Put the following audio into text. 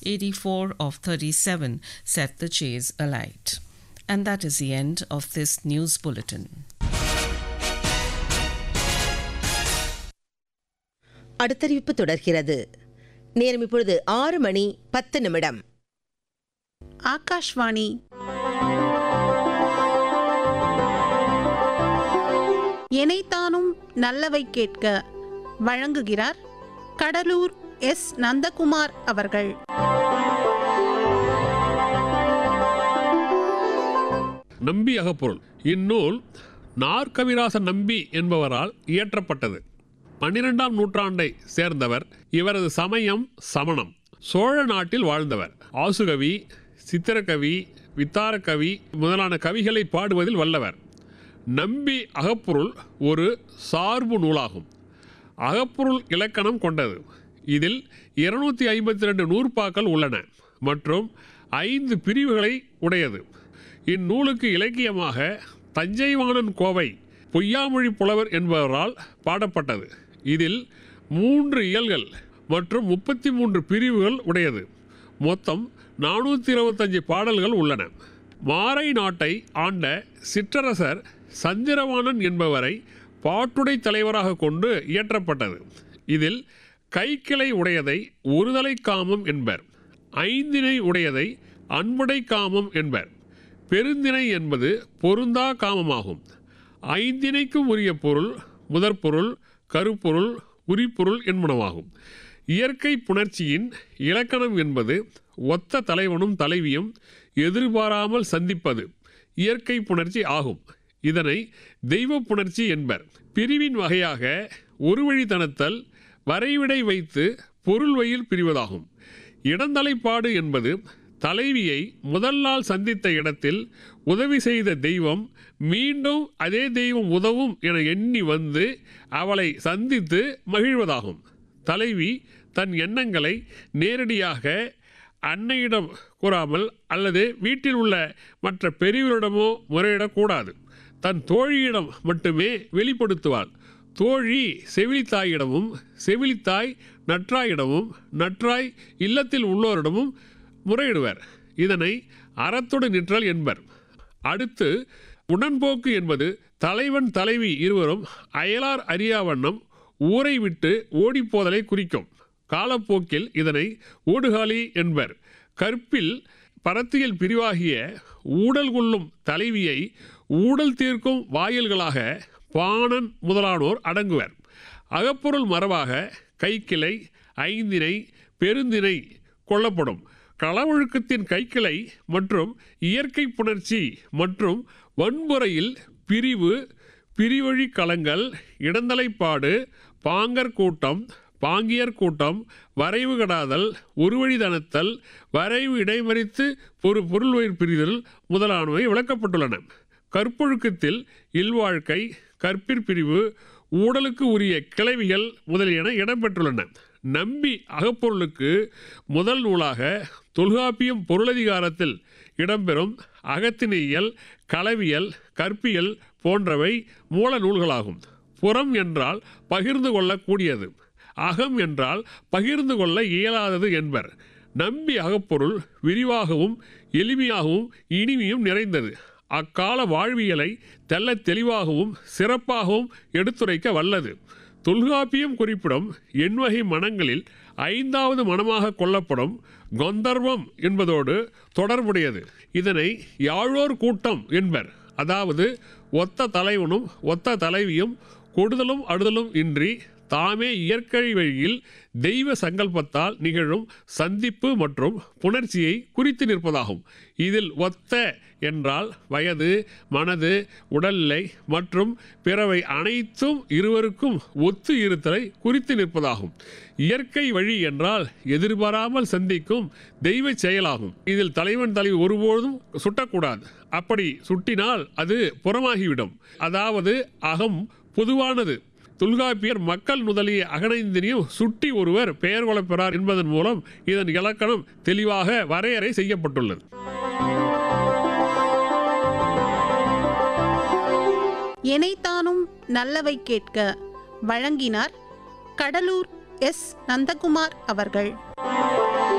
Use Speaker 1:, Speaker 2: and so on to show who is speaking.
Speaker 1: 84 of 37 set the chase alight. And that is the end of this news bulletin.
Speaker 2: அடுத்தறிவிப்பு தொடர்கிறது நேரம் இப்பொழுது ஆறு மணி பத்து நிமிடம்
Speaker 3: ஆகாஷ்வாணி எனைத்தானும் நல்லவை கேட்க வழங்குகிறார் கடலூர் எஸ் நந்தகுமார் அவர்கள்
Speaker 4: நம்பி அகப்பொருள் இந்நூல் நாற்கவிராச நம்பி என்பவரால் இயற்றப்பட்டது பன்னிரெண்டாம் நூற்றாண்டை சேர்ந்தவர் இவரது சமயம் சமணம் சோழ நாட்டில் வாழ்ந்தவர் ஆசுகவி சித்திரக்கவி வித்தாரக்கவி முதலான கவிகளை பாடுவதில் வல்லவர் நம்பி அகப்பொருள் ஒரு சார்பு நூலாகும் அகப்பொருள் இலக்கணம் கொண்டது இதில் இருநூத்தி ஐம்பத்தி ரெண்டு நூற்பாக்கள் உள்ளன மற்றும் ஐந்து பிரிவுகளை உடையது இந்நூலுக்கு இலக்கியமாக தஞ்சைவாணன் கோவை பொய்யாமொழி புலவர் என்பவரால் பாடப்பட்டது இதில் மூன்று இயல்கள் மற்றும் முப்பத்தி மூன்று பிரிவுகள் உடையது மொத்தம் நானூற்றி இருபத்தஞ்சு பாடல்கள் உள்ளன மாரை நாட்டை ஆண்ட சிற்றரசர் சந்திரவாணன் என்பவரை பாட்டுடை தலைவராக கொண்டு இயற்றப்பட்டது இதில் கைக்கிளை உடையதை ஒருதலை காமம் என்பர் ஐந்தினை உடையதை அன்புடை காமம் என்பர் பெருந்திணை என்பது பொருந்தா காமமாகும் ஐந்திணைக்கும் உரிய பொருள் முதற்பொருள் கருப்பொருள் உரிப்பொருள் என்பனவாகும் இயற்கை புணர்ச்சியின் இலக்கணம் என்பது ஒத்த தலைவனும் தலைவியும் எதிர்பாராமல் சந்திப்பது இயற்கை புணர்ச்சி ஆகும் இதனை தெய்வ புணர்ச்சி என்பர் பிரிவின் வகையாக ஒரு வழித்தனத்தல் வரைவிடை வைத்து பொருள் வயில் பிரிவதாகும் இடந்தலைப்பாடு என்பது தலைவியை முதல் நாள் சந்தித்த இடத்தில் உதவி செய்த தெய்வம் மீண்டும் அதே தெய்வம் உதவும் என எண்ணி வந்து அவளை சந்தித்து மகிழ்வதாகும் தலைவி தன் எண்ணங்களை நேரடியாக அன்னையிடம் கூறாமல் அல்லது வீட்டில் உள்ள மற்ற பெரியவரிடமோ முறையிடக்கூடாது தன் தோழியிடம் மட்டுமே வெளிப்படுத்துவாள் தோழி செவிலித்தாயிடமும் செவிலித்தாய் நற்றாயிடமும் நற்றாய் இல்லத்தில் உள்ளோரிடமும் முறையிடுவர் இதனை அறத்தொடு நிற்றல் என்பர் அடுத்து உடன்போக்கு என்பது தலைவன் தலைவி இருவரும் அயலார் அறியாவண்ணம் ஊரை விட்டு ஓடிப்போதலை குறிக்கும் காலப்போக்கில் இதனை ஊடுகாலி என்பர் கற்பில் பரத்தியல் பிரிவாகிய ஊடல் கொள்ளும் தலைவியை ஊடல் தீர்க்கும் வாயில்களாக பாணன் முதலானோர் அடங்குவர் அகப்பொருள் மரபாக கைக்கிளை ஐந்தினை பெருந்திணை கொள்ளப்படும் களவொழுக்கத்தின் கைக்கிளை மற்றும் இயற்கை புணர்ச்சி மற்றும் வன்முறையில் பிரிவு பிரிவழி களங்கள் இடந்தலைப்பாடு பாங்கர் கூட்டம் பாங்கியர் கூட்டம் வரைவு கடாதல் ஒருவழிதனத்தல் வரைவு இடைமறித்து ஒரு பொருள் பிரிதல் முதலானவை விளக்கப்பட்டுள்ளன கற்பொழுக்கத்தில் இல்வாழ்க்கை கற்பிற்பிரிவு ஊடலுக்கு உரிய கிளவிகள் முதலியன இடம்பெற்றுள்ளன நம்பி அகப்பொருளுக்கு முதல் நூலாக தொல்காப்பியம் பொருளதிகாரத்தில் இடம்பெறும் அகத்தினியல் களவியல் கற்பியல் போன்றவை மூல நூல்களாகும் புறம் என்றால் பகிர்ந்து கொள்ளக்கூடியது அகம் என்றால் பகிர்ந்து கொள்ள இயலாதது என்பர் நம்பி அகப்பொருள் விரிவாகவும் எளிமையாகவும் இனிமையும் நிறைந்தது அக்கால வாழ்வியலை தெல்ல தெளிவாகவும் சிறப்பாகவும் எடுத்துரைக்க வல்லது தொல்காப்பியம் குறிப்பிடும் எண்வகை மனங்களில் ஐந்தாவது மனமாக கொள்ளப்படும் கொந்தர்வம் என்பதோடு தொடர்புடையது இதனை யாழோர் கூட்டம் என்பர் அதாவது ஒத்த தலைவனும் ஒத்த தலைவியும் கொடுதலும் அடுதலும் இன்றி தாமே இயற்கை வழியில் தெய்வ சங்கல்பத்தால் நிகழும் சந்திப்பு மற்றும் புணர்ச்சியை குறித்து நிற்பதாகும் இதில் ஒத்த என்றால் வயது மனது உடல்நிலை மற்றும் பிறவை அனைத்தும் இருவருக்கும் ஒத்து இருத்தலை குறித்து நிற்பதாகும் இயற்கை வழி என்றால் எதிர்பாராமல் சந்திக்கும் தெய்வ செயலாகும் இதில் தலைவன் தலைவி ஒருபோதும் சுட்டக்கூடாது அப்படி சுட்டினால் அது புறமாகிவிடும் அதாவது அகம் பொதுவானது தொல்காப்பியர் மக்கள் முதலிய அகனைந்தினியும் சுட்டி ஒருவர் பெயர் கொள்ளப்பெறார் என்பதன் மூலம் இதன் இலக்கணம் தெளிவாக வரையறை செய்யப்பட்டுள்ளது
Speaker 3: எனைத்தானும் நல்லவை கேட்க வழங்கினார் கடலூர் எஸ் நந்தகுமார் அவர்கள்